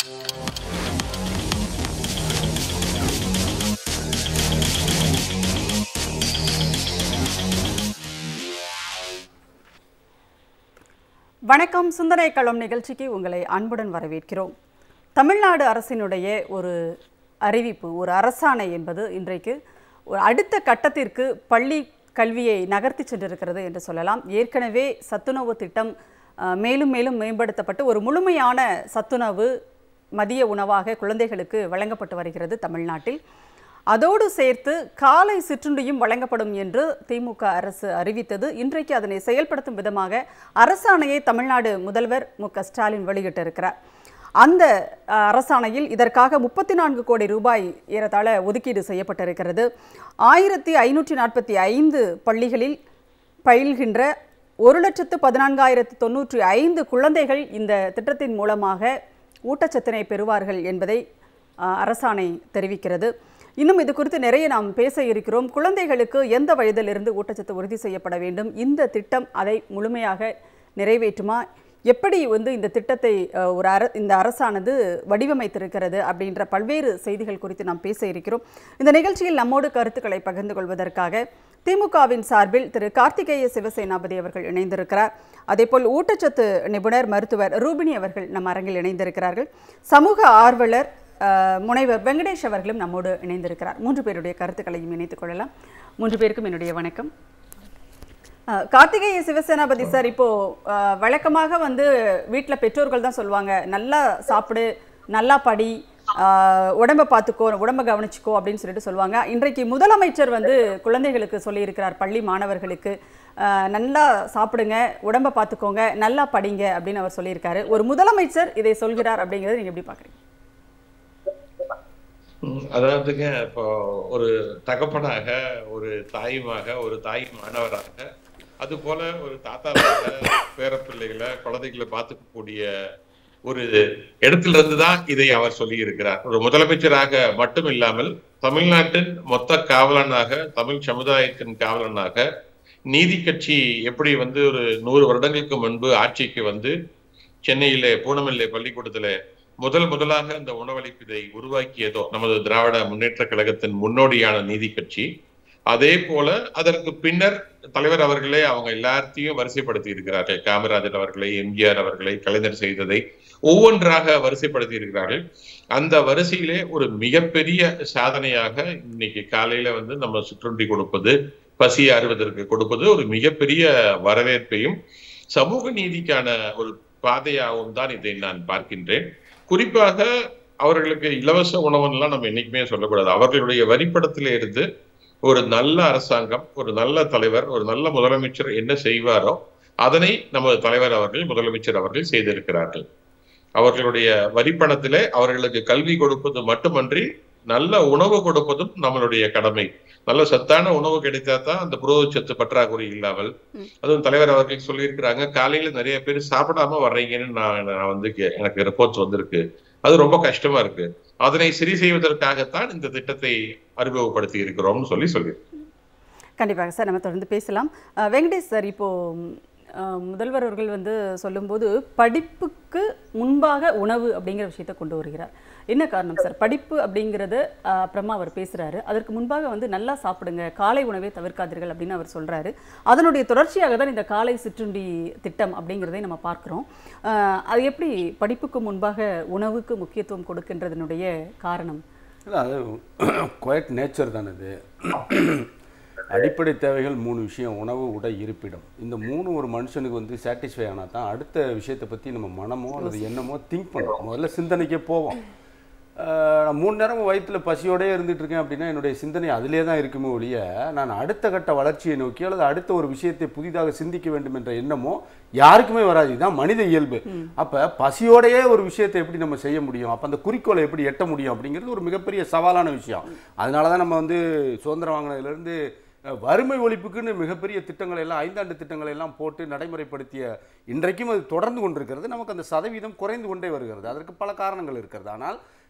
வணக்கம் சிந்தனை களம் நிகழ்ச்சிக்கு உங்களை அன்புடன் வரவேற்கிறோம் தமிழ்நாடு அரசினுடைய ஒரு அறிவிப்பு ஒரு அரசாணை என்பது இன்றைக்கு ஒரு அடுத்த கட்டத்திற்கு பள்ளி கல்வியை நகர்த்தி சென்றிருக்கிறது என்று சொல்லலாம் ஏற்கனவே சத்துணவு திட்டம் அஹ், மேலும் மேலும் மேம்படுத்தப்பட்டு ஒரு முழுமையான சத்துணவு மதிய உணவாக குழந்தைகளுக்கு வழங்கப்பட்டு வருகிறது தமிழ்நாட்டில் அதோடு சேர்த்து காலை சிற்றுண்டியும் வழங்கப்படும் என்று திமுக அரசு அறிவித்தது இன்றைக்கு அதனை செயல்படுத்தும் விதமாக அரசாணையை தமிழ்நாடு முதல்வர் மு க ஸ்டாலின் வெளியிட்டிருக்கிறார் அந்த அஹ், அரசாணையில் இதற்காக முப்பத்தி நான்கு கோடி ரூபாய் ஏறத்தாழ ஒதுக்கீடு செய்யப்பட்டிருக்கிறது ஆயிரத்தி ஐநூற்றி நாற்பத்தி ஐந்து பள்ளிகளில் பயில்கின்ற ஒரு லட்சத்து பதினான்காயிரத்து தொண்ணூற்றி ஐந்து குழந்தைகள் இந்த திட்டத்தின் மூலமாக ஊட்டச்சத்தினை பெறுவார்கள் என்பதை அஹ், அரசாணை தெரிவிக்கிறது இன்னும் இது குறித்து நிறைய நாம் பேச இருக்கிறோம் குழந்தைகளுக்கு எந்த வயதிலிருந்து ஊட்டச்சத்து உறுதி செய்யப்பட வேண்டும் இந்த திட்டம் அதை முழுமையாக நிறைவேற்றுமா எப்படி வந்து இந்த திட்டத்தை அஹ், ஒரு அர இந்த அரசானது வடிவமைத்திருக்கிறது அப்படின்ற பல்வேறு செய்திகள் குறித்து நாம் பேச இருக்கிறோம் இந்த நிகழ்ச்சியில் நம்மோடு கருத்துக்களை பகிர்ந்து கொள்வதற்காக திமுகவின் சார்பில் திரு கார்த்திகேய சிவசேனாபதி அவர்கள் இணைந்திருக்கிறார் அதேபோல் ஊட்டச்சத்து நிபுணர் மருத்துவர் ரூபினி அவர்கள் நம் அரங்கில் இணைந்திருக்கிறார்கள் சமூக ஆர்வலர் அஹ், முனைவர் வெங்கடேஷ் அவர்களும் நம்மோடு இணைந்திருக்கிறார் மூன்று பேருடைய கருத்துக்களையும் இணைத்துக் கொள்ளலாம் மூன்று பேருக்கும் என்னுடைய வணக்கம் அஹ், கார்த்திகேய சிவசேனாபதி சார் இப்போ அஹ், வழக்கமாக வந்து வீட்டில் பெற்றோர்கள் தான் சொல்லுவாங்க நல்லா சாப்பிடு நல்லா படி அஹ், உடம்ப பார்த்துக்கோ உடம்ப கவனிச்சுக்கோ அப்படின்னு சொல்லிட்டு சொல்லுவாங்க இன்றைக்கு முதலமைச்சர் வந்து குழந்தைகளுக்கு சொல்லியிருக்கிறார் பள்ளி மாணவர்களுக்கு அஹ், நல்லா சாப்பிடுங்க உடம்ப பார்த்துக்கோங்க நல்லா படிங்க அப்படின்னு அவர் சொல்லியிருக்காரு ஒரு முதலமைச்சர் இதை சொல்கிறார் அப்படிங்கிறத நீங்க எப்படி பார்க்குறீங்க ம், அதாவதுங்க இப்போ ஒரு தகப்பனாக ஒரு தாயுமாக ஒரு தாய் மாணவராக அது போல ஒரு தாத்தாவாக பேரப்பிள்ளைகளை குழந்தைகளை பார்த்துக்கக்கூடிய ஒரு இடத்துல இருந்து தான் இதை அவர் சொல்லி இருக்கிறார் ஒரு முதலமைச்சராக மட்டும் இல்லாமல் தமிழ்நாட்டின் மொத்த காவலனாக தமிழ் சமுதாயத்தின் காவலனாக நீதி கட்சி எப்படி வந்து ஒரு நூறு வருடங்களுக்கு முன்பு ஆட்சிக்கு வந்து சென்னையிலே பூனமல்லை பள்ளிக்கூடத்துல முதல் முதலாக இந்த உணவளிப்பதை உருவாக்கியதோ நமது திராவிட முன்னேற்ற கழகத்தின் முன்னோடியான நீதி கட்சி அதே போல அதற்கு பின்னர் தலைவர் அவர்களே அவங்க எல்லாத்தையும் வரிசைப்படுத்தி இருக்கிறார்கள் காமராஜர் அவர்களை எம்ஜிஆர் அவர்களை கலைஞர் செய்ததை ஒவ்வொன்றாக வரிசைப்படுத்தி இருக்கிறார்கள் அந்த வரிசையிலே ஒரு மிகப்பெரிய சாதனையாக இன்னைக்கு காலையில வந்து நம்ம சிற்றுண்டி கொடுப்பது பசி அறிவதற்கு கொடுப்பது ஒரு மிகப்பெரிய வரவேற்பையும் சமூக நீதிக்கான ஒரு பாதையாகவும் தான் இதை நான் பார்க்கின்றேன் குறிப்பாக அவர்களுக்கு இலவச உணவுலாம் நம்ம என்னைக்குமே சொல்லக்கூடாது அவர்களுடைய வரிப்படத்திலே இருந்து ஒரு நல்ல அரசாங்கம் ஒரு நல்ல தலைவர் ஒரு நல்ல முதலமைச்சர் என்ன செய்வாரோ அதனை நமது தலைவர் அவர்கள் முதலமைச்சர் அவர்கள் செய்திருக்கிறார்கள் அவர்களுடைய வரிப்பணத்திலே அவர்களுக்கு கல்வி கொடுப்பது மட்டுமன்றி நல்ல உணவு கொடுப்பதும் நம்மளுடைய கடமை நல்ல சத்தான உணவு கிடைத்தா தான் அந்த புரோதச்சத்து பற்றாக்குறை இல்லாமல் ம். அதுவும் தலைவர் அவர்கள் சொல்லியிருக்கிறாங்க காலையில நிறைய பேர் சாப்பிடாம வர்றீங்கன்னு நான் நான் வந்து கே- எனக்கு ரிப்போர்ட்ஸ் வந்திருக்கு அது ரொம்ப கஷ்டமா இருக்கு அதனை சரி செய்வதற்காகத்தான் இந்த திட்டத்தை அறிமுகப்படுத்தி இருக்கிறோம்னு சொல்லி சொல்லி கண்டிப்பாக சார் நம்ம தொடர்ந்து பேசலாம் அஹ், வெங்கடேஷ் சார் இப்போ அஹ், முதல்வர் அவர்கள் வந்து சொல்லும்போது படிப்புக்கு முன்பாக உணவு அப்படிங்கிற விஷயத்தை கொண்டு வருகிறார் என்ன காரணம் சார் படிப்பு அப்படிங்கிறது அஹ், அப்புறமா அவர் பேசுறாரு அதற்கு முன்பாக வந்து நல்லா சாப்பிடுங்க காலை உணவை தவிர்க்காதீர்கள் அப்படின்னு அவர் சொல்றாரு அதனுடைய தொடர்ச்சியாக தான் இந்த காலை சிற்றுண்டி திட்டம் அப்படிங்கிறதை நம்ம பார்க்குறோம் அஹ், அது எப்படி படிப்புக்கு முன்பாக உணவுக்கு முக்கியத்துவம் கொடுக்கின்றதனுடைய காரணம் இல்லை அது குவைட் நேச்சர் தானே இது அடிப்படை தேவைகள் மூணு விஷயம் உணவு உடை இருப்பிடம் இந்த மூணு ஒரு மனுஷனுக்கு வந்து சாட்டிஸ்ஃபை ஆனால் தான் அடுத்த விஷயத்தை பற்றி நம்ம மனமோ அல்லது எண்ணமோ திங்க் பண்ணுவோம் முதல்ல சிந்தனைக்கே போவோம் ஆஹ் நான் மூணு நேரம் வயிற்றுல பசியோடயே இருந்துட்டு இருக்கேன் அப்படின்னா என்னுடைய சிந்தனை அதிலே தான் இருக்குமே ஒழிய நான் அடுத்த கட்ட வளர்ச்சியை நோக்கி அல்லது அடுத்த ஒரு விஷயத்தை புதிதாக சிந்திக்க வேண்டும் என்ற எண்ணமோ யாருக்குமே வராது இதுதான் மனித இயல்பு அப்ப பசியோடையே ஒரு விஷயத்தை எப்படி நம்ம செய்ய முடியும் அப்ப அந்த குறிக்கோளை எப்படி எட்ட முடியும் அப்படிங்கிறது ஒரு மிகப்பெரிய சவாலான விஷயம் அதனால தான் நம்ம வந்து சுதந்திரம் வாங்கினதுலேருந்து அஹ், வறுமை ஒழிப்புக்குன்னு மிகப்பெரிய திட்டங்களை எல்லாம் ஐந்தாண்டு திட்டங்களை எல்லாம் போட்டு நடைமுறைப்படுத்திய இன்றைக்கும் அது தொடர்ந்து கொண்டிருக்கிறது நமக்கு அந்த சதவீதம் குறைந்து கொண்டே வருகிறது அதற்கு பல காரணங்கள் இருக்கிறது ஆனால்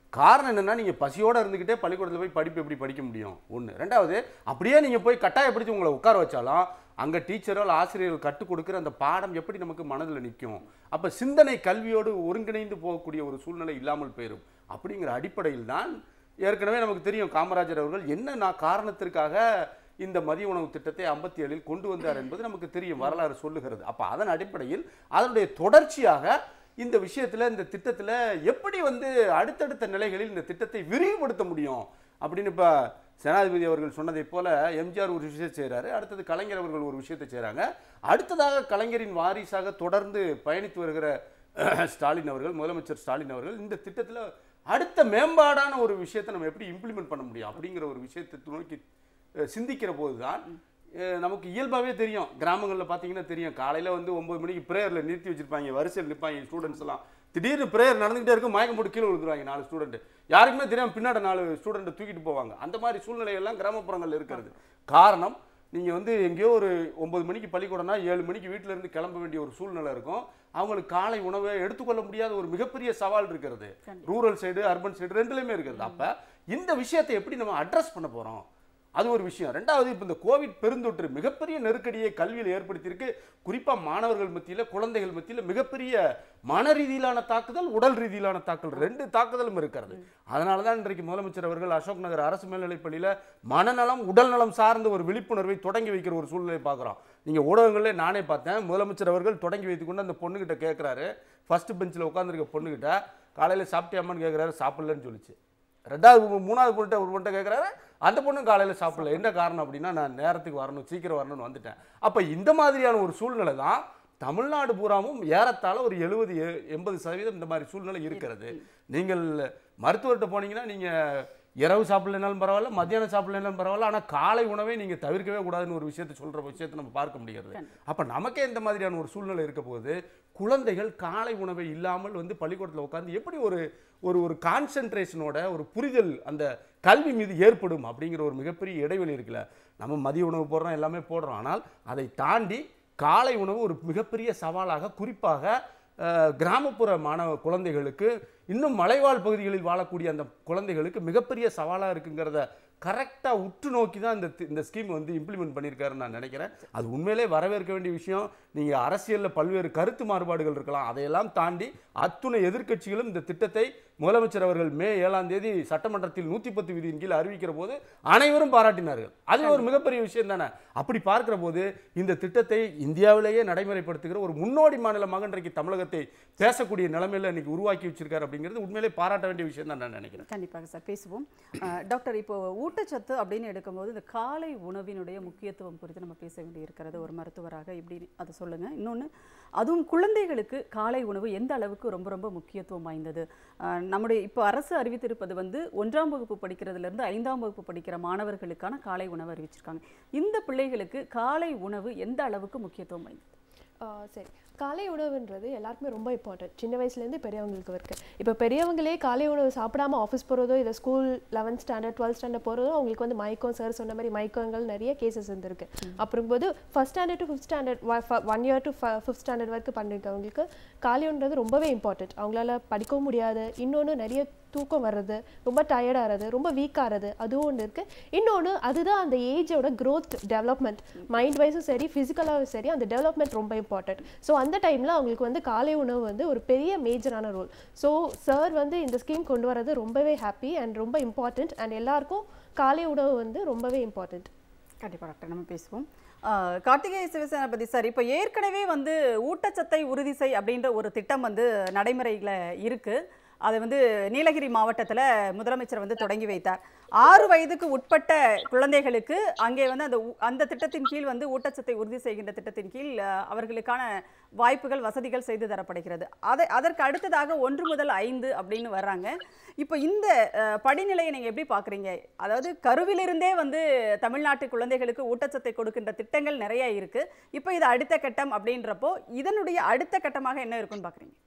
காரணம் என்னன்னா நீங்க பசியோட இருந்துகிட்டே பள்ளிக்கூடத்துல போய் படிப்பு எப்படி படிக்க முடியும் ஒண்ணு ரெண்டாவது அப்படியே நீங்க போய் கட்டாயப்படுத்தி உங்களை உட்கார வச்சாலும் அங்க டீச்சரோ இல்ல ஆசிரியர்கள் கற்றுக் கொடுக்குற அந்த பாடம் எப்படி நமக்கு மனதில் நிற்கும் அப்ப சிந்தனை கல்வியோடு ஒருங்கிணைந்து போகக்கூடிய ஒரு சூழ்நிலை இல்லாமல் போயிடும் அப்படிங்கிற அடிப்படையில் தான் ஏற்கனவே நமக்கு தெரியும் காமராஜர் அவர்கள் என்ன நான் காரணத்திற்காக இந்த மதிய உணவு திட்டத்தை ஐம்பத்தி ஏழில் கொண்டு வந்தார் என்பது நமக்கு தெரியும் வரலாறு சொல்லுகிறது அப்ப அதன் அடிப்படையில் அதனுடைய தொடர்ச்சியாக இந்த விஷயத்துல இந்த திட்டத்துல எப்படி வந்து அடுத்தடுத்த நிலைகளில் இந்த திட்டத்தை விரிவுபடுத்த முடியும் அப்படின்னு இப்ப சேனாதிபதி அவர்கள் சொன்னதைப் போல எம்ஜிஆர் ஒரு விஷயத்தை செய்றாரு அடுத்தது கலைஞர் அவர்கள் ஒரு விஷயத்தை செய்றாங்க அடுத்ததாக கலைஞரின் வாரிசாக தொடர்ந்து பயணித்து வருகிற ஸ்டாலின் அவர்கள் முதலமைச்சர் ஸ்டாலின் அவர்கள் இந்த திட்டத்துல அடுத்த மேம்பாடான ஒரு விஷயத்தை நம்ம எப்படி இம்ப்ளிமெண்ட் பண்ண முடியும் அப்படிங்கிற ஒரு விஷயத்தை நோக்கி அஹ், சிந்திக்கிற போது தான் அஹ், நமக்கு இயல்பாகவே தெரியும் கிராமங்களில் பார்த்தீங்கன்னா தெரியும் காலையில் வந்து ஒன்பது மணிக்கு ப்ரேயரில் நிறுத்தி வச்சிருப்பாங்க வரிசையில் நிற்பாங்க ஸ்டூடெண்ட்ஸ் எல்லாம் திடீர்னு ப்ரேயர் நடந்துகிட்டே இருக்கும் மயக்கம் போட்டு கீழே விழுந்துருவாங்க நாலு ஸ்டூடெண்ட் யாருக்குமே தெரியாம பின்னாடி நாலு ஸ்டூடெண்ட்டை தூக்கிட்டு போவாங்க அந்த மாதிரி சூழ்நிலையெல்லாம் கிராமப்புறங்கள்ல இருக்கிறது காரணம் நீங்க வந்து எங்கேயோ ஒரு ஒன்பது மணிக்கு பள்ளிக்கூடம்னா ஏழு மணிக்கு வீட்ல இருந்து கிளம்ப வேண்டிய ஒரு சூழ்நிலை இருக்கும் அவங்களுக்கு காலை உணவை எடுத்துக்கொள்ள முடியாத ஒரு மிகப்பெரிய சவால் இருக்கிறது ரூரல் சைடு அர்பன் சைடு ரெண்டுலையுமே இருக்கிறது அப்ப இந்த விஷயத்தை எப்படி நம்ம அட்ரஸ் பண்ண போறோம் அது ஒரு விஷயம் ரெண்டாவது இப்போ இந்த கோவிட் பெருந்தொற்று மிகப்பெரிய நெருக்கடியை கல்வியில் ஏற்படுத்தியிருக்கு குறிப்பாக மாணவர்கள் மத்தியில் குழந்தைகள் மத்தியில் மிகப்பெரிய மன ரீதியிலான தாக்குதல் உடல் ரீதியிலான தாக்குதல் ரெண்டு தாக்குதலும் இருக்கிறது அதனால தான் இன்றைக்கு முதலமைச்சர் அவர்கள் அசோக் நகர் அரசு மேல்நிலைப் பள்ளியில் மனநலம் உடல்நலம் சார்ந்த ஒரு விழிப்புணர்வை தொடங்கி வைக்கிற ஒரு சூழ்நிலை பார்க்குறோம் நீங்கள் ஊடகங்களே நானே பார்த்தேன் முதலமைச்சர் அவர்கள் தொடங்கி வைத்துக்கொண்டு அந்த பொண்ணுகிட்ட கேட்குறாரு ஃபர்ஸ்ட் பெஞ்சில் உட்காந்துருக்க பொண்ணுகிட்ட காலையில் சாப்பிட்டியாமான்னு கேட்குறாரு சாப்பிடலன்னு சொல்லிச்சு ரெண்டாவது மூ- மூணாவது பொண்ணு ஒரு பொண்ணை கேட்குறாரு அந்த பொண்ணும் காலையில் சாப்பிடல என்ன காரணம் அப்படின்னா நான் நேரத்துக்கு வரணும் சீக்கிரம் வரணும்னு வந்துட்டேன் அப்போ இந்த மாதிரியான ஒரு சூழ்நிலை தான் தமிழ்நாடு பூராவும் ஏறத்தாழ ஒரு எழுபது எண்பது சதவீதம் இந்த மாதிரி சூழ்நிலை இருக்கிறது நீங்கள் மருத்துவர்கிட்ட போனீங்கன்னா நீங்கள் இரவு சாப்பிடலைனாலும் பரவாயில்ல மத்தியானம் சாப்பிடலைனாலும் பரவாயில்ல ஆனால் காலை உணவை நீங்கள் தவிர்க்கவே கூடாதுன்னு ஒரு விஷயத்தை சொல்கிற விஷயத்தை நம்ம பார்க்க முடிகிறது அப்போ நமக்கே இந்த மாதிரியான ஒரு சூழ்நிலை இருக்க போது குழந்தைகள் காலை உணவை இல்லாமல் வந்து பள்ளிக்கூடத்தில் உட்காந்து எப்படி ஒரு ஒரு ஒரு கான்சென்ட்ரேஷனோட ஒரு புரிதல் அந்த கல்வி மீது ஏற்படும் அப்படிங்கிற ஒரு மிகப்பெரிய இடைவெளி இருக்குல்ல நம்ம மதிய உணவு போடுறோம் எல்லாமே போடுறோம் ஆனால் அதை தாண்டி காலை உணவு ஒரு மிகப்பெரிய சவாலாக குறிப்பாக அஹ், கிராமப்புற மாணவ குழந்தைகளுக்கு இன்னும் மலைவாழ் பகுதிகளில் வாழக்கூடிய அந்த குழந்தைகளுக்கு மிகப்பெரிய சவாலாக இருக்குங்கிறத கரெக்டாக உற்று நோக்கி தான் இந்த தி- இந்த ஸ்கீம் வந்து இம்ப்ளிமெண்ட் பண்ணியிருக்காருன்னு நான் நினைக்கிறேன் அது உண்மையிலே வரவேற்க வேண்டிய விஷயம் நீங்கள் அரசியலில் பல்வேறு கருத்து மாறுபாடுகள் இருக்கலாம் அதையெல்லாம் தாண்டி அத்துணை எதிர்க்கட்சிகளும் இந்த திட்டத்தை முதலமைச்சர் அவர்கள் மே ஏழாம் தேதி சட்டமன்றத்தில் நூற்றி பத்து விதியின் கீழ் அறிவிக்கிற போது அனைவரும் பாராட்டினார்கள் அது ஒரு மிகப்பெரிய விஷயம் தானே அப்படி பார்க்கிற போது இந்த திட்டத்தை இந்தியாவிலேயே நடைமுறைப்படுத்துகிற ஒரு முன்னோடி மாநிலமாக இன்றைக்கு தமிழகத்தை பேசக்கூடிய நிலைமையில இன்னைக்கு உருவாக்கி வச்சிருக்காரு அப்படிங்கிறது உண்மையிலே பாராட்ட வேண்டிய விஷயம் தான் நான் நினைக்கிறேன் கண்டிப்பாக சார் பேசுவோம் அஹ், டாக்டர் இப்போ ஊட்டச்சத்து அப்படின்னு எடுக்கும்போது இந்த காலை உணவினுடைய முக்கியத்துவம் குறித்து நம்ம பேச வேண்டியிருக்கிறது ஒரு மருத்துவராக இப்படி அதை சொல்லுங்க இன்னொன்று அதுவும் குழந்தைகளுக்கு காலை உணவு எந்த அளவுக்கு ரொம்ப ரொம்ப முக்கியத்துவம் வாய்ந்தது அஹ், நம்முடைய இப்போ அரசு அறிவித்திருப்பது வந்து ஒன்றாம் வகுப்பு படிக்கிறதுலேருந்து ஐந்தாம் வகுப்பு படிக்கிற மாணவர்களுக்கான காலை உணவு அறிவிச்சிருக்காங்க இந்த பிள்ளைகளுக்கு காலை உணவு எந்த அளவுக்கு முக்கியத்துவம் வாய்ந்தது ஆ, சரி காலை உணவுன்றது எல்லாருக்குமே ரொம்ப இம்பார்ட்டன்ட் சின்ன வயசுலேருந்து பெரியவங்களுக்கு இருக்கு இப்போ பெரியவங்களே காலை உணவு சாப்பிடாம ஆஃபீஸ் போகிறதோ இல்லை school eleventh standard twelfth standard போகிறதோ அவங்களுக்கு வந்து மயக்கம் சார் சொன்ன மாதிரி மயக்கங்கள் நிறைய கேசஸ் இருந்திருக்கு அப்புறம் போது first standard to fifth standard one year to fifth standard வரைக்கும் பண்ணிருக்கவங்களுக்கு காலைன்றது ரொம்பவே இம்பார்ட்டன்ட் அவங்களால படிக்கவும் முடியாது இன்னொன்று நிறைய தூக்கம் வர்றது ரொம்ப டயர்ட் ஆகிறது ரொம்ப வீக் ஆகிறது அதுவும் ஒன்று இருக்குது இன்னொன்று அதுதான் அந்த ஏஜோட growth டெவலப்மெண்ட் மைண்ட் வைஸும் சரி ஃபிசிக்கலாகவும் சரி அந்த டெவலப்மெண்ட் ரொம்ப இம்பார்ட்டன்ட் ஸோ அந்த டைமில் அவங்களுக்கு வந்து காலை உணவு வந்து ஒரு பெரிய மேஜரான ரோல் ஸோ சார் வந்து இந்த ஸ்கீம் கொண்டு வரது ரொம்பவே ஹாப்பி அண்ட் ரொம்ப இம்பார்ட்டன்ட் அண்ட் எல்லாருக்கும் காலை உணவு வந்து ரொம்பவே இம்பார்ட்டன்ட் கண்டிப்பாக டாக்டர் நம்ம பேசுவோம் ஆஹ் கார்த்திகேய சிவசேனாபதி சார் இப்போ ஏற்கனவே வந்து ஊட்டச்சத்தை உறுதி செய் அப்படின்ற ஒரு திட்டம் வந்து நடைமுறையில் இருக்கு அதை வந்து நீலகிரி மாவட்டத்தில் முதலமைச்சர் வந்து தொடங்கி வைத்தார் ஆறு வயதுக்கு உட்பட்ட குழந்தைகளுக்கு அங்கே வந்து அந்த ஊ- அந்த திட்டத்தின் கீழ் வந்து ஊட்டச்சத்தை உறுதி செய்கின்ற திட்டத்தின் கீழ் ஆஹ், அவர்களுக்கான வாய்ப்புகள் வசதிகள் செய்து தரப்படுகிறது அதை அதற்கு அடுத்ததாக ஒன்று முதல் ஐந்து அப்படின்னு வர்றாங்க இப்போ இந்த அஹ், படிநிலையை நீங்கள் எப்படி பார்க்குறீங்க அதாவது கருவிலிருந்தே வந்து தமிழ்நாட்டு குழந்தைகளுக்கு ஊட்டச்சத்தை கொடுக்கின்ற திட்டங்கள் நிறைய இருக்கு இப்போ இது அடுத்த கட்டம் அப்படின்றப்போ இதனுடைய அடுத்த கட்டமாக என்ன இருக்குன்னு பார்க்குறீங்க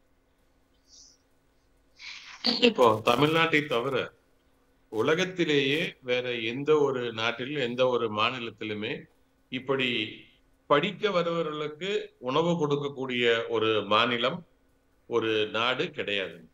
இப்போ தமிழ்நாட்டை தவிர உலகத்திலேயே வேற எந்த ஒரு நாட்டில் எந்த ஒரு மாநிலத்திலுமே இப்படி படிக்க வருபவர்களுக்கு உணவு கொடுக்கக்கூடிய ஒரு மாநிலம் ஒரு நாடு கிடையாது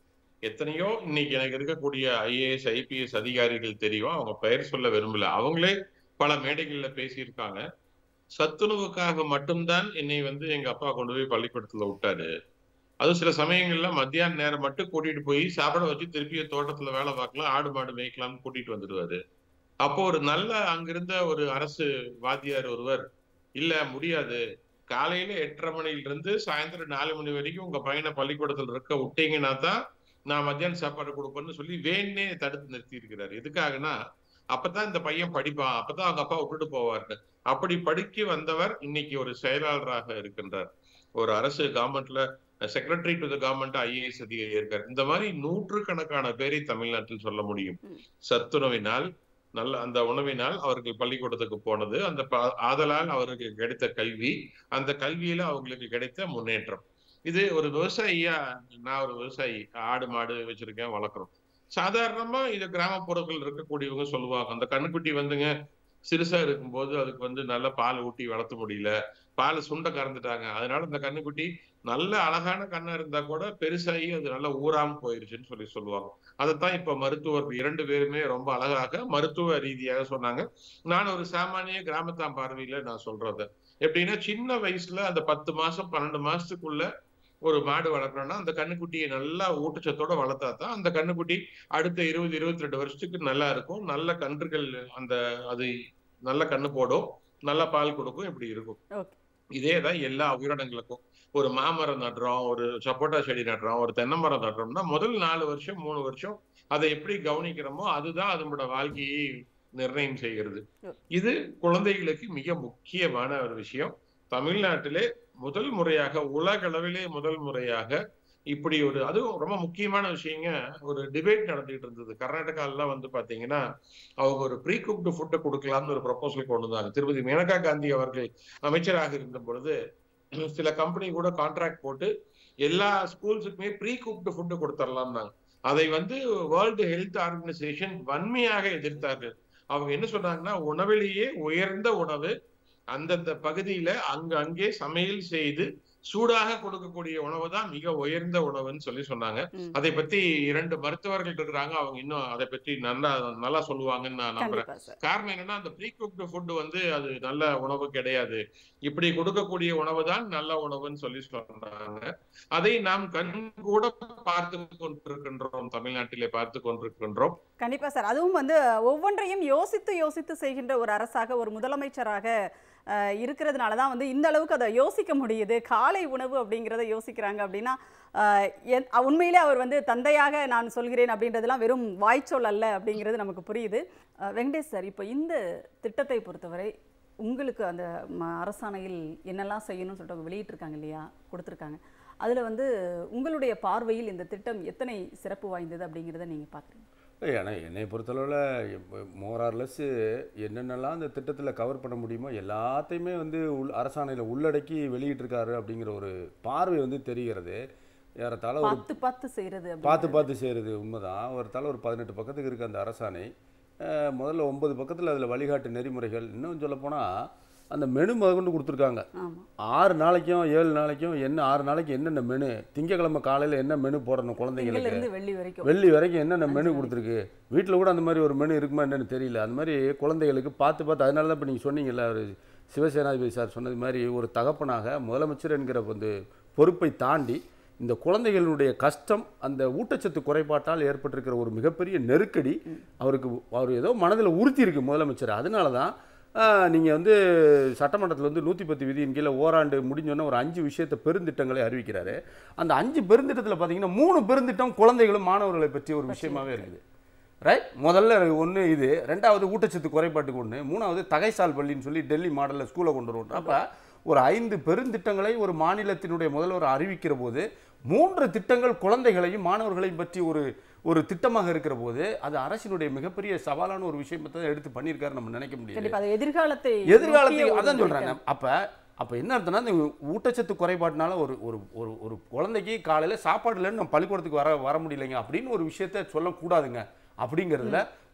எத்தனையோ இன்னைக்கு எனக்கு இருக்கக்கூடிய ஐஏஎஸ் ஐபிஎஸ் அதிகாரிகள் தெரியும் அவங்க பெயர் சொல்ல விரும்பல அவங்களே பல மேடைகள்ல பேசியிருக்காங்க சத்துணவுக்காக மட்டும்தான் என்னை வந்து எங்க அப்பா கொண்டு போய் பள்ளிக்கூடத்துல விட்டாரு அதுவும் சில சமயங்கள்ல மத்தியான நேரம் மட்டும் கூட்டிட்டு போய் சாப்பிட வச்சு திருப்பி தோட்டத்துல வேலை பார்க்கலாம் ஆடு மாடு மேய்க்கலாம்னு கூட்டிட்டு வந்துடுவாரு அப்போ ஒரு நல்ல அங்கிருந்த ஒரு அரசு வாத்தியார் ஒருவர் இல்ல முடியாது காலையில எட்டரை மணில இருந்து சாயந்தரம் நாலு மணி வரைக்கும் உங்க பையனை பள்ளிக்கூடத்துல இருக்க விட்டீங்கன்னா தான் நான் மத்தியான சாப்பாடு கொடுப்பேன்னு சொல்லி வேணே தடுத்து நிறுத்தி இருக்கிறாரு எதுக்காகனா அப்பதான் இந்த பையன் படிப்பான் அப்பதான் அவங்க அப்பா விட்டுட்டு போவார்னு அப்படி படிக்க வந்தவர் இன்னைக்கு ஒரு செயலாளராக இருக்கின்றார் ஒரு அரசு கவர்மெண்ட்ல secretary to the government IAS அதிகாரி இருக்கார் இந்த மாதிரி நூற்றுக்கணக்கான பேரை தமிழ்நாட்டில் சொல்ல முடியும் சத்துணவினால் நல்ல அந்த உணவினால் அவர்கள் பள்ளிக்கூடத்துக்கு போனது அந்த ப- ஆதலால் அவருக்கு கிடைத்த கல்வி அந்த கல்வியில அவங்களுக்கு கிடைத்த முன்னேற்றம் இது ஒரு விவசாயியா நான் ஒரு விவசாயி ஆடு மாடு வச்சிருக்கேன் வளர்க்குறோம் சாதாரணமா இது கிராமப்புறங்கள் இருக்கக்கூடியவங்க சொல்லுவாங்க அந்த கண்ணுக்குட்டி வந்துங்க சிறுசா இருக்கும்போது அதுக்கு வந்து நல்ல பால் ஊட்டி வளர்த்த முடியல பால் சுண்ட கறந்துட்டாங்க அதனால இந்த கண்ணுக்குட்டி நல்ல அழகான கண்ணா இருந்தா கூட பெருசாகி அது நல்லா ஊறாம போயிருச்சுன்னு சொல்லி சொல்லுவாங்க அதைத்தான் இப்ப மருத்துவர் இரண்டு பேருமே ரொம்ப அழகாக மருத்துவ ரீதியாக சொன்னாங்க நான் ஒரு சாமானிய கிராமத்தான் பார்வையில நான் சொல்றது எப்படின்னா சின்ன வயசுல அந்த பத்து மாசம் பன்னெண்டு மாசத்துக்குள்ள ஒரு மாடு வளர்க்கணும்னா அந்த கண்ணுக்குட்டியை நல்லா ஊட்டச்சத்தோட வளர்த்தா தான் அந்த கண்ணுக்குட்டி அடுத்த இருபது இருபத்தி ரெண்டு வருஷத்துக்கு நல்லா இருக்கும் நல்ல கன்றுகள் அந்த அது நல்ல கண்ணு போடும் நல்ல பால் கொடுக்கும் இப்படி இருக்கும் ஓகே இதே தான் எல்லா உயிரினங்களுக்கும் ஒரு மாமரம் நடுறோம் ஒரு சப்போட்டா செடி நடுறோம் ஒரு தென்னை மரம் நடுறோம்னா முதல் நாலு வருஷம் மூணு வருஷம் அதை எப்படி கவனிக்கிறோமோ அதுதான் அதனோட வாழ்க்கையை நிர்ணயம் செய்கிறது இது குழந்தைகளுக்கு மிக முக்கியமான ஒரு விஷயம் தமிழ்நாட்டிலே முதல் முறையாக உலக அளவிலே முதல் முறையாக இப்படி ஒரு அதுவும் ரொம்ப முக்கியமான விஷயங்க ஒரு டிபேட் நடந்துட்டு இருந்தது கர்நாடகாலாம் வந்து பாத்தீங்கன்னா அவங்க ஒரு ப்ரீ குக்டு ஃபுட்டை கொடுக்கலாம்னு ஒரு ப்ரொபோசல் கொண்டு வந்தாங்க திருப்பதி மேனகா காந்தி அவர்கள் அமைச்சராக இருந்த பொழுது சில கம்பெனி கூட கான்ட்ராக்ட் போட்டு எல்லா ஸ்கூல்ஸுக்குமே ப்ரீ குக்டு ஃபுட்டு கொடுத்துடலாம்னாங்க அதை வந்து வேர்ல்டு ஹெல்த் ஆர்கனைசேஷன் வன்மையாக எதிர்த்தார்கள் அவங்க என்ன சொன்னாங்கன்னா உணவிலேயே உயர்ந்த உணவு அந்தந்த பகுதியில அங்க அங்கே சமையல் செய்து சூடாக கொடுக்கக்கூடிய உணவு தான் மிக உயர்ந்த உணவுன்னு சொல்லி சொன்னாங்க ம். அதை பத்தி இரண்டு மருத்துவர்கள் இருக்கிறாங்க அவங்க இன்னும் அதை பற்றி நல்லா நல்லா சொல்லுவாங்கன்னு நான் நம்புறேன் கண்டிப்பா சார் காரணம் என்னன்னா அந்த ப்ரீ குக்டு ஃபுட் வந்து அது நல்ல உணவு கிடையாது இப்படி கொடுக்கக்கூடிய உணவு தான் நல்ல உணவுன்னு சொல்லி சொன்னாங்க அதை நாம் கண் கூட பார்த்து கொண்டிருக்கின்றோம் தமிழ்நாட்டிலே பார்த்து கொண்டிருக்கின்றோம் கண்டிப்பா சார் அதுவும் வந்து ஒவ்வொன்றையும் யோசித்து யோசித்து செய்கின்ற ஒரு அரசாக ஒரு முதலமைச்சராக அஹ், இருக்கிறதுனால தான் வந்து இந்த அளவுக்கு அதை யோசிக்க முடியுது காலை உணவு அப்படிங்கிறத யோசிக்கிறாங்க அப்படின்னா அஹ், என்- உண்மையிலே அவர் வந்து தந்தையாக நான் சொல்கிறேன் அப்படின்றதெல்லாம் வெறும் வாய்ச்சொல் அல்ல அப்படிங்கிறது நமக்கு புரியுது அஹ், வெங்கடேஷ் சார் இப்போ இந்த திட்டத்தை பொறுத்தவரை உங்களுக்கு அந்த ம- அரசாணையில் என்னெல்லாம் செய்யணும்னு சொல்லிட்டு அவங்க வெளியிட்டிருக்காங்க இல்லையா கொடுத்துருக்காங்க அதில் வந்து உங்களுடைய பார்வையில் இந்த திட்டம் எத்தனை சிறப்பு வாய்ந்தது அப்படிங்கிறத நீங்கள் பார்க்குறீங்க ஏன்னா என்னை பொறுத்தளவில் மோரார்லெஸ் என்னென்னலாம் அந்த திட்டத்தில் கவர் பண்ண முடியுமோ எல்லாத்தையுமே வந்து உள் அரசாணையில் உள்ளடக்கி வெளியிட்டிருக்காரு அப்படிங்கிற ஒரு பார்வை வந்து தெரிகிறது ஏறத்தாழ ஒரு பார்த்து பார்த்து செய்கிறது பார்த்து பார்த்து செய்கிறது உண்மைதான் ஒரு தலை ஒரு பதினெட்டு பக்கத்துக்கு இருக்க அந்த அரசாணை அஹ், முதல்ல ஒன்பது பக்கத்தில் அதில் வழிகாட்டு நெறிமுறைகள் இன்னும் சொல்லப்போனால் அந்த மெனு முதற்கொண்டு கொடுத்துருக்காங்க ஆமாம் ஆறு நாளைக்கும் ஏழு நாளைக்கும் என்ன ஆறு நாளைக்கு என்னென்ன மெனு திங்கக்கிழமை காலையில் என்ன மெனு போடணும் குழந்தைங்களுக்கு இருந்து வெள்ளி வரைக்கும் வெள்ளி வரைக்கும் என்னென்ன மெனு கொடுத்துருக்கு வீட்டில் கூட அந்த மாதிரி ஒரு மெனு இருக்குமா என்னன்னு தெரியல அந்த மாதிரி குழந்தைகளுக்கு பார்த்து பார்த்து அதனால தான் இப்போ நீங்கள் சொன்னீங்கல்ல ஒரு சிவசேனாதிபதி சார் சொன்னது மாதிரி ஒரு தகப்பனாக முதலமைச்சர் என்கிற வந்து பொறுப்பை தாண்டி இந்த குழந்தைகளுடைய கஷ்டம் அந்த ஊட்டச்சத்து குறைபாட்டால் ஏற்பட்டிருக்கிற ஒரு மிகப்பெரிய நெருக்கடி அவருக்கு அவர் ஏதோ மனதில் உறுத்தி இருக்கு முதலமைச்சர் அதனால தான் நீங்கள் வந்து சட்டமன்றத்தில் வந்து நூற்றி பத்து விதியின் கீழே ஓராண்டு முடிஞ்சோன்னே ஒரு அஞ்சு விஷயத்தை பெருந்திட்டங்களை அறிவிக்கிறாரு அந்த அஞ்சு பெருந்திட்டத்தில் பார்த்தீங்கன்னா மூணு பெருந்திட்டம் குழந்தைகளும் மாணவர்களை பற்றிய ஒரு விஷயமாவே இருக்குது ரைட் முதல்ல ஒன்று இது ரெண்டாவது ஊட்டச்சத்து குறைபாட்டுக்கு ஒன்று மூணாவது தகைசால் பள்ளின்னு சொல்லி டெல்லி மாடலில் ஸ்கூலை கொண்டு வருவோம் அப்போ ஒரு ஐந்து பெருந்திட்டங்களை ஒரு மாநிலத்தினுடைய முதல்வர் அறிவிக்கிற போது மூன்று திட்டங்கள் குழந்தைகளையும் மாணவர்களையும் பற்றி ஒரு ஒரு திட்டமாக இருக்கிற போது அது அரசினுடைய மிகப்பெரிய சவாலான ஒரு விஷயம் தான் எடுத்து பண்ணியிருக்காரு நம்ம நினைக்க முடியாது கண்டிப்பா அது எதிர்காலத்தை எதிர்காலத்தில் நோக்கிய ஒரு அதான் சொல்றேன் திட்டம். நான். அப்ப அப்ப என்ன அர்த்தம்னா இந்த ஊட்டச்சத்து குறைபாட்டினால ஒரு ஒரு ஒரு ஒரு குழந்தைக்கு காலையில சாப்பாடு இல்லைன்னு நம்ம பள்ளிக்கூடத்துக்கு வர வர முடியலைங்க அப்படின்னு ஒரு விஷயத்த சொல்லக்கூடாதுங்க அப்படிங்கிறதுல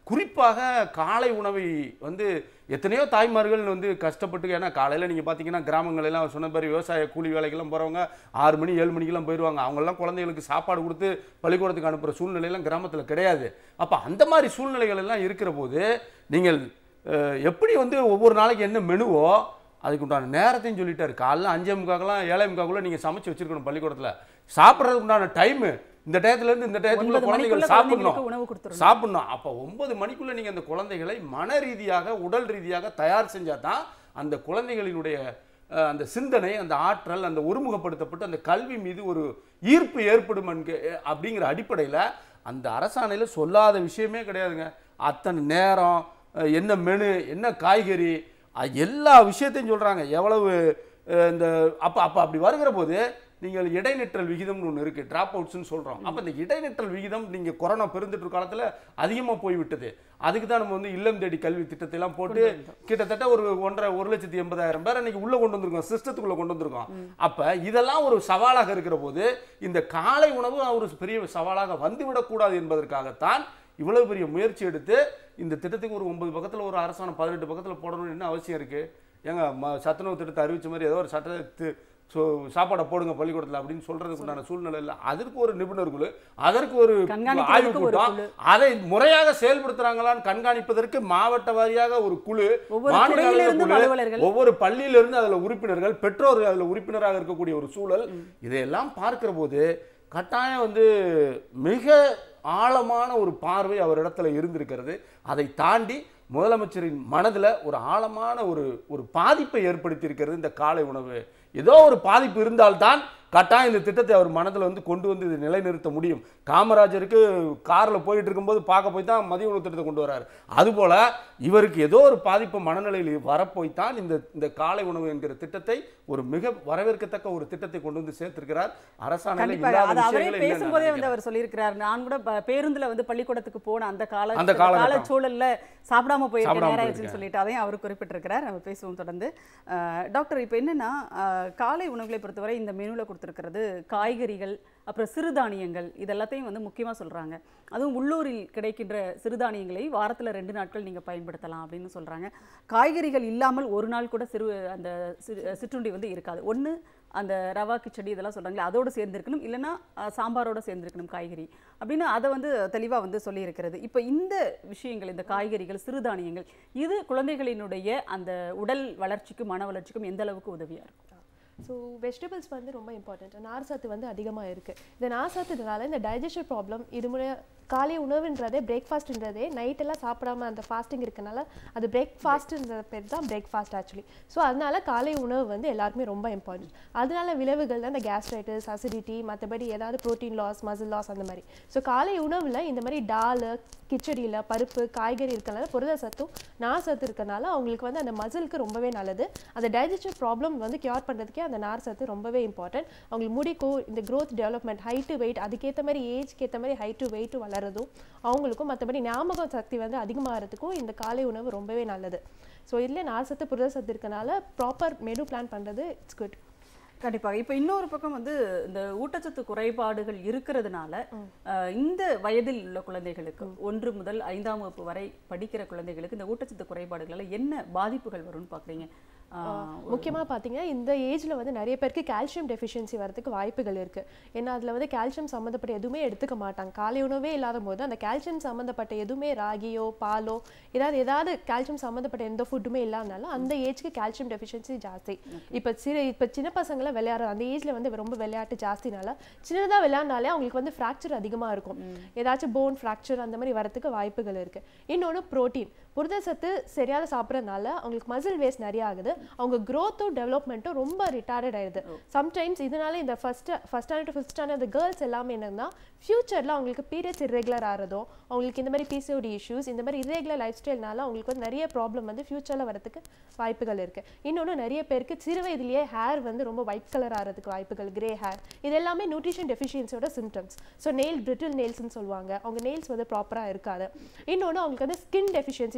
குறிப்பாக காலை உணவை வந்து எத்தனையோ தாய்மார்கள் வந்து கஷ்டப்பட்டு ஏன்னா காலையில் நீங்கள் பார்த்தீங்கன்னா கிராமங்கள் எல்லாம் அவர் சொன்ன மாதிரி விவசாய கூலி வேலைக்கெல்லாம் போகிறவங்க ஆறு மணி ஏழு மணிக்கெல்லாம் போயிடுவாங்க அவங்கெல்லாம் குழந்தைகளுக்கு சாப்பாடு கொடுத்து பள்ளிக்கூடத்துக்கு அனுப்புகிற சூழ்நிலையெல்லாம் கிராமத்தில் கிடையாது அப்போ அந்த மாதிரி சூழ்நிலைகள் எல்லாம் இருக்கிற போது நீங்கள் அஹ், எப்படி வந்து ஒவ்வொரு நாளைக்கு என்ன மெனுவோ அதுக்கு உண்டான நேரத்தையும் சொல்லிட்டாரு காலைல அஞ்சே முக்காக்கெல்லாம் ஏழை முக்காக்குள்ள நீங்கள் சமைச்சு வச்சிருக்கணும் பள்ளிக்கூடத்தில் சாப்பிட்றதுக்கு உண்டான டைமு இந்த டயத்துல இருந்து இந்த டயத்துக்குள்ள ஒன்பது மணிக்குள்ள குழந்தைகள் சாப்பிடணும் குழந்தைகளுக்கு உணவு கொடுத்துடணும் சாப்பிடணும் அப்போ ஒன்பது மணிக்குள்ள நீங்க அந்த குழந்தைகளை மன ரீதியாக உடல் ரீதியாக தயார் செஞ்சா தான் அந்த குழந்தைகளினுடைய அஹ், அந்த சிந்தனை அந்த ஆற்றல் அந்த ஒருமுகப்படுத்தப்பட்டு அந்த கல்வி மீது ஒரு ஈர்ப்பு ஏற்படும் என்க- அப்படிங்கிற அடிப்படையில் அந்த அரசாணையில சொல்லாத விஷயமே கிடையாதுங்க அத்தனை நேரம் அஹ், என்ன மெனு என்ன காய்கறி அஹ், எல்லா விஷயத்தையும் சொல்றாங்க எவ்வளவு அஹ், இந்த அப்போ அப்போ அப்படி வருகிற போது நீங்கள் இடைநிற்றல் விகிதம்னு ஒன்று இருக்குது ட்ராப் அவுட்ஸ்னு சொல்கிறோம் அப்போ இந்த இடைநிற்றல் விகிதம் நீங்கள் கொரோனா பெருந்தொற்று காலத்தில் அதிகமாக போய்விட்டது அதுக்கு தான் நம்ம வந்து இல்லம் தேடி கல்வி திட்டத்தை எல்லாம் போட்டு கிட்டத்தட்ட ஒரு ஒன்றரை ஒரு லட்சத்தி எண்பதாயிரம் பேர் இன்னைக்கு உள்ளே கொண்டு வந்திருக்கோம் சிஸ்டத்துக்குள்ளே கொண்டு வந்திருக்கோம் அப்போ இதெல்லாம் ஒரு சவாலாக இருக்கிற போது இந்த காலை உணவு ஒரு பெரிய சவாலாக வந்துவிடக்கூடாது என்பதற்காகத்தான் இவ்வளவு பெரிய முயற்சி எடுத்து இந்த திட்டத்துக்கு ஒரு ஒன்பது பக்கத்தில் ஒரு அரசாணை பதினெட்டு பக்கத்தில் போடணும்னு என்ன அவசியம் இருக்குது ஏங்க ம சத்துணவு திட்டத்தை அறிவிச்ச மாதிரி ஏதோ ஒரு சட்டத்து ஸோ சாப்பாடை போடுங்க பள்ளிக்கூடத்தில் அப்படின்னு சொல்றதுக்கு உண்டான சூழ்நிலை இல்லை அதற்கு ஒரு நிபுணர் குழு அதற்கு ஒரு ஆய்வு கண்காணிக்கிறதுக்கு ஒரு கூட்டம் குழு. அதை முறையாக செயல்படுத்துறாங்களான்னு கண்காணிப்பதற்கு மாவட்ட வாரியாக ஒரு குழு ஒவ்வொரு மாநில அளவுல துறையிலிருந்தும் குழு, அலுவலர்கள். ஒவ்வொரு பள்ளியிலிருந்து அதுல உறுப்பினர்கள் பெற்றோர் அதுல உறுப்பினராக இருக்கக்கூடிய ஒரு சூழல் இதையெல்லாம் பார்க்கிற போது கட்டாயம் வந்து மிக ஆழமான ஒரு பார்வை அவரிடத்துல இருந்திருக்கிறது அதை தாண்டி முதலமைச்சரின் மனதுல ஒரு ஆழமான ஒரு ஒரு பாதிப்பை ஏற்படுத்தி இருக்கிறது இந்த காலை உணவு ஏதோ ஒரு பாதிப்பு இருந்தால்தான் கட்டாயம் இந்த திட்டத்தை அவர் மனதில் வந்து கொண்டு வந்து இதை நிலைநிறுத்த முடியும் காமராஜருக்கு காரில் போயிட்டு இருக்கும்போது பார்க்க போய் தான் மதிய உணவு திட்டத்தை கொண்டு வராரு அதுபோல இவருக்கு ஏதோ ஒரு பாதிப்பு மனநிலையில் வரப்போய் தான் இந்த இந்த காலை உணவு என்கிற திட்டத்தை ஒரு மிக வரவேற்கத்தக்க ஒரு திட்டத்தை கொண்டு வந்து சேர்த்திருக்கிறார் அரசாணையில் கண்டிப்பாக இல்லாத அது அவரே விஷயங்களே இல்லைன்னு நான் பேசும்போதே வந்து நினைக்கிறேன். அவர் சொல்லியிருக்கிறார் நான் கூட ப- பேருந்துல வந்து பள்ளிக்கூடத்துக்கு போன அந்த கால அந்த காலகட்டம். கால சூழல்ல சாப்பிடாம போயிருக்க சாப்பிடாம நேரம் ஆயிடுச்சுன்னு போயிருக்கேன். சொல்லிட்டு அதையும் அவர் குறிப்பிட்டிருக்கிறார் நம்ம பேசுவோம் தொடர்ந்து அஹ், டாக்டர் இப்போ என்னன்னா அஹ், காலை உணவுகளை பொறுத்தவரை இந்த மெனுவில் கொடுத்துருக்கிறது காய்கறிகள் அப்புறம் சிறுதானியங்கள் இதெல்லாத்தையும் வந்து முக்கியமாக சொல்றாங்க அதுவும் உள்ளூரில் கிடைக்கின்ற சிறுதானியங்களை வாரத்துல ரெண்டு நாட்கள் நீங்க பயன்படுத்தலாம் அப்படின்னு சொல்றாங்க காய்கறிகள் இல்லாமல் ஒரு நாள் கூட சிறு அந்த சிறு- சிற்றுண்டி வந்து இருக்காது ஒண்ணு அந்த ரவா கிச்சடி இதெல்லாம் சொல்றாங்களே அதோட சேர்ந்திருக்கணும் இல்லைன்னா அஹ், சாம்பாரோட சேர்ந்திருக்கணும் காய்கறி அப்படின்னு அதை வந்து தெளிவா வந்து சொல்லியிருக்கிறது இப்போ இந்த விஷயங்கள் இந்த காய்கறிகள் சிறுதானியங்கள் இது குழந்தைகளினுடைய அந்த உடல் வளர்ச்சிக்கும் மன வளர்ச்சிக்கும் எந்த அளவுக்கு உதவியா இருக்கும் ஸோ வெஜிடபிள்ஸ் வந்து ரொம்ப இம்பார்ட்டன்ட் நார் சத்து வந்து அதிகமாக இருக்குது இந்த நார் சத்துனால இந்த டைஜஷன் ப்ராப்ளம் இது முறை காலை உணவுன்றதே பிரேக்ஃபாஸ்ட்ன்றதே நைட்டெல்லாம் சாப்பிடாம அந்த ஃபாஸ்டிங் இருக்கனால அது பிரேக்ஃபாஸ்ட்ன்ற பேர் தான் பிரேக்ஃபாஸ்ட் ஆக்சுவலி ஸோ அதனால காலை உணவு வந்து எல்லாருக்குமே ரொம்ப இம்பார்ட்டன்ட் அதனால விளைவுகள் தான் இந்த கேஸ்ட்ரைட்டிஸ் அசிடிட்டி மற்றபடி ஏதாவது ப்ரோட்டீன் லாஸ் மசில் லாஸ் அந்த மாதிரி ஸோ காலை உணவில் இந்த மாதிரி டால் கிச்சடியில் பருப்பு காய்கறி இருக்கனால புரத சத்தும் நார் சத்து இருக்கனால அவங்களுக்கு வந்து அந்த மசிலுக்கு ரொம்பவே நல்லது அந்த டைஜஷன் ப்ராப்ளம் வந்து கியூர் பண்ணுறதுக்கே அந்த நார் சத்து ரொம்பவே இம்பார்ட்டன்ட் அவங்களுக்கு முடிக்கும் இந்த growth டெவலப்மெண்ட் ஹைட்டு வெயிட் அதுக்கேற்ற மாதிரி ஏஜ்க்கு ஏற்ற மாதிரி ஹைட்டு வெயிட் வளரதும் அவங்களுக்கும் மற்றபடி ஞாபக சக்தி வந்து அதிகமாகிறதுக்கும் இந்த காலை உணவு ரொம்பவே நல்லது ஸோ இதில் நார் சத்து புரத சத்து இருக்கனால ப்ராப்பர் மெனு பிளான் பண்ணுறது இட்ஸ் குட் கண்டிப்பாக இப்போ இன்னொரு பக்கம் வந்து இந்த ஊட்டச்சத்து குறைபாடுகள் இருக்கிறதுனால அஹ், இந்த வயதில் உள்ள குழந்தைகளுக்கு ஒன்று முதல் ஐந்தாம் வகுப்பு வரை படிக்கிற குழந்தைகளுக்கு இந்த ஊட்டச்சத்து குறைபாடுகளால என்ன பாதிப்புகள் வரும்னு பார்க்குறீங்க முக்கியமாக பார்த்தீங்கன்னா இந்த ஏஜில் வந்து நிறைய பேருக்கு கால்சியம் டெஃபிஷியன்சி வரதுக்கு வாய்ப்புகள் இருக்குது ஏன்னா அதில் வந்து கால்சியம் சம்மந்தப்பட்ட எதுவுமே எடுத்துக்க மாட்டாங்க காலை உணவே இல்லாத போது அந்த கால்சியம் சம்மந்தப்பட்ட எதுவுமே ராகியோ பாலோ ஏதாவது ஏதாவது கால்சியம் சம்மந்தப்பட்ட எந்த ஃபுட்டுமே இல்லாதனால அந்த ஏஜ்க்கு கால்சியம் டெஃபிஷியன்சி ஜாஸ்தி இப்போ சிறு இப்போ சின்ன பசங்களை விளையாடுற அந்த ஏஜில் வந்து ரொம்ப விளையாட்டு ஜாஸ்தினால சின்னதாக விளையாடினாலே அவங்களுக்கு வந்து ஃப்ராக்சர் அதிகமாக இருக்கும் ஏதாச்சும் போன் ஃப்ராக்சர் அந்த மாதிரி வரதுக்கு வாய்ப்புகள் இருக்குது இன்னொன்று ப்ரோட்டீன் புரத சத்து சரியாக சாப்பிட்றதுனால அவங்களுக்கு மசில் வேஸ்ட் நிறைய ஆகுது அவங்க க்ரோத்தும் டெவலப்மெண்ட்டும் ரொம்ப ரிட்டார்டட் ஆயிடுது சம்டைம்ஸ் இதனால இந்த first first standard to fifth standard அந்த கேர்ள்ஸ் எல்லாமே என்னன்னா ஃபியூச்சரில் அவங்களுக்கு பீரியட்ஸ் இரெகுலர் ஆகிறதும் அவங்களுக்கு இந்த மாதிரி பிசிஓடி இஷ்யூஸ் இந்த மாதிரி இரெகுலர் லைஃப் ஸ்டைல்னால அவங்களுக்கு வந்து நிறைய ப்ராப்ளம் வந்து ஃபியூச்சரில் வரதுக்கு வாய்ப்புகள் இருக்குது இன்னொன்று நிறைய பேருக்கு சிறு வயதிலேயே ஹேர் வந்து ரொம்ப ஒயிட் கலர் ஆகிறதுக்கு வாய்ப்புகள் கிரே ஹேர் இது எல்லாமே நியூட்ரிஷன் டெஃபிஷியன்சியோட சிம்டம்ஸ் ஸோ நெயில் பிரிட்டில் நெயில்ஸ்னு சொல்லுவாங்க அவங்க நெயில்ஸ் வந்து ப்ராப்பராக இருக்காது இன்னொன்று அவங்களுக்கு வந்து ஸ்கின் டெஃபிஷியன்சி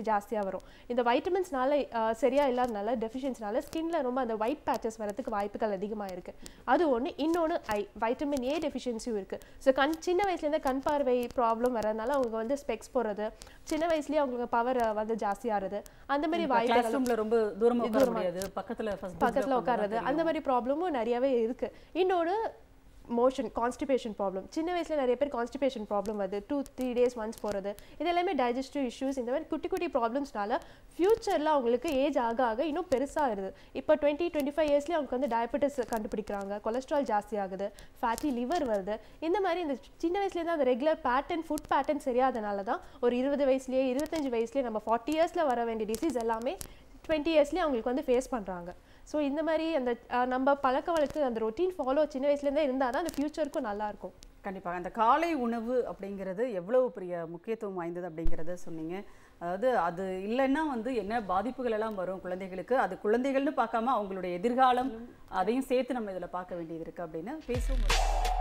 ஜாஸ்தியாக வரும் இந்த வைட்டமின்ஸ்னால சரியாக இல்லாதனால டெஃபிஷியன்ஸ்னால ஸ்கின்ல ரொம்ப அந்த ஒயிட் பேச்சஸ் வரதுக்கு வாய்ப்புகள் அதிகமாக இருக்குது அது ஒன்று இன்னொன்று ஐ வைட்டமின் ஏ டெஃபிஷியன்சியும் இருக்குது ஸோ கண் சின்ன வயசுலேருந்து கண் பார்வை ப்ராப்ளம் வரதுனால அவங்க வந்து ஸ்பெக்ஸ் போடுறது சின்ன வயசுலேயே அவங்களுக்கு பவர் வந்து ஜாஸ்தியாகிறது அந்த மாதிரி கிளாஸ் வாய்ப்புகள் ரூம்ல ரொம்ப தூரமா உட்கார முடியாது பக்கத்துல ஃபர்ஸ்ட் பக்கத்துல உட்கார்றது அந்த மாதிரி ப்ராப்ளமும் நிறையவே இருக்கு இன்னொன்று மோஷன் கான்ஸ்டிபேஷன் ப்ராப்ளம் சின்ன வயசுல நிறைய பேர் கான்ஸ்டிபேஷன் ப்ராப்ளம் வருது டூ த்ரீ டேஸ் ஒன்ஸ் போகிறது இது எல்லாமே டைஜஸ்டிவ் இஷ்யூஸ் இந்த மாதிரி குட்டி குட்டி ப்ராப்ளம்ஸ்னால ஃப்யூச்சரில் அவங்களுக்கு ஏஜ் ஆக ஆக இன்னும் பெருசாகிடுது இப்போ டுவெண்ட்டி டுவெண்ட்டி ஃபைவ் இயர்ஸ்லேயே அவங்களுக்கு வந்து டயபெட்டிஸ் கண்டுபிடிக்கிறாங்க கொலஸ்ட்ரால் ஜாஸ்தி ஆகுது ஃபேட்டி லிவர் வருது இந்த மாதிரி இந்த சின்ன வயசுலேருந்து அந்த ரெகுலர் பேட்டர்ன் ஃபுட் பேட்டர்ன் சரியாதனால தான் ஒரு இருபது வயசுலேயே இருபத்தஞ்சு வயசுலேயே நம்ம ஃபார்ட்டி இயர்ஸில் வர வேண்டிய டிசீஸ் எல்லாமே டுவெண்ட்டி இயர்ஸ்லேயே அவங்களுக்கு வந்து ஃபேஸ் பண்ணுறாங்க ஸோ இந்த மாதிரி அந்த அஹ், நம்ம பழக்க வழக்கு அந்த ரொட்டீன் ஃபாலோ சின்ன வயசுலேருந்தே இருந்தால் தான் அந்த ஃப்யூச்சருக்கும் நல்லாயிருக்கும் கண்டிப்பாக அந்த காலை உணவு அப்படிங்கிறது எவ்வளவு பெரிய முக்கியத்துவம் வாய்ந்தது அப்படிங்கிறத சொன்னீங்க அதாவது அது இல்லைன்னா வந்து என்ன பாதிப்புகள் எல்லாம் வரும் குழந்தைகளுக்கு அது குழந்தைகள்னு பார்க்காம அவங்களுடைய எதிர்காலம் அதையும் சேர்த்து நம்ம இதில் பார்க்க வேண்டியது இருக்கு அப்படின்னு பேசுவோம்